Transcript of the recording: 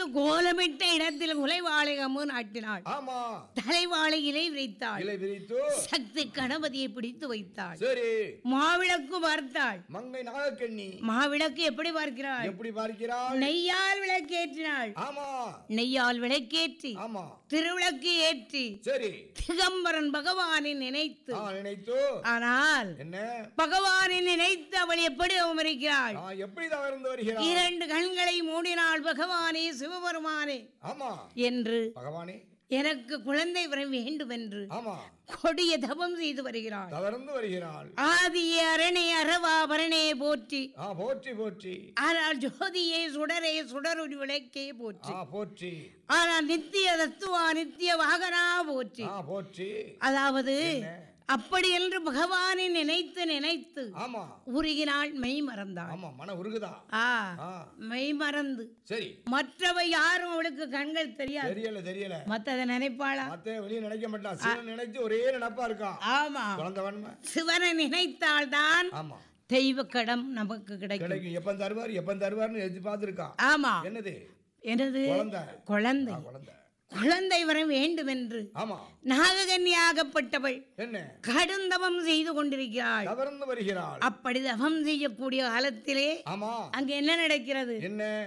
வந்து கோலமிட்ட இடத்தில் குலைவாளைகமு நாட்டினாள் ஆமா தலைவாழை இலை விரித்தாள் இலை விரித்து சக்தி கணபதியை பிடித்து வைத்தாள் சரி மாவிளக்கு பார்த்தாள் மங்கை நாகக்கண்ணி மாவிளக்கு எப்படி பார்க்கிறாள் எப்படி பார்க்கிறாள் நெய்யால் விளக்கேற்றினாள் ஆமா நெய்யால் விளக்கேற்றி ஆமா திருவிளக்கு ஏற்றி சரி திகம்பரன் பகவானை நினைத்து ஆ நினைத்து ஆனால் என்ன பகவானை நினைத்து அவள் எப்படி அவமரிக்கிறாள் ஆ எப்படி தவறுந்து வருகிறாள் இரண்டு கண்களை மூடினாள் பகவானே சிவபெருமானே ஆமா என்று பகவானே எனக்கு குழந்தை வர வேண்டும் என்று ஆமா கொடிய தபம் செய்து வருகிறாள் தவறுந்து வருகிறாள் ஆதிய அரணே அரவாபரணே போற்றி ஆ போற்றி போற்றி ஆனால் ஜோதியே சுடரே சுடருடி விளக்கே போற்றி ஆ போற்றி ஆனால் நித்திய தத்துவா நித்திய வாகனா போற்றி ஆ போற்றி அதாவது என்ன? அப்படி என்று பகவானை நினைத்து நினைத்து ஆமா உருகினாள் மெய் மறந்தாள் ஆமா மன உருகுதா ஆ ஆ மெய் மறந்து சரி மற்றவை யாரும் அவளுக்கு கண்கள் தெரியாது தெரியல தெரியல மத்ததை நினைப்பாளா மத்த வெளியே நினைக்க மாட்டான் சிவன் நினைச்சு ஒரே நினைப்பா இருக்கான் ஆமா குழந்தவன்மை சிவனை நினைத்தால்தான் ஆமா தெய்வ கடம் நமக்கு கிடைக்கும் கிடைக்கும் எப்ப தருவார் எப்ப தருவார்னு எதிர்பார்த்திருக்கான் ஆமா என்னது எனது குழந்தை குழந்தை ஆ, குழந்தை குழந்தை வர வேண்டும் என்று ஆமா நாககன்யாகப்பட்டவள் என்ன கடுந்தவம் செய்து கொண்டிருக்கிறாள் தவறுந்து வருகிறாள் அப்படி தவம் செய்யக்கூடிய காலத்திலே ஆமா அங்க என்ன நடக்கிறது என்ன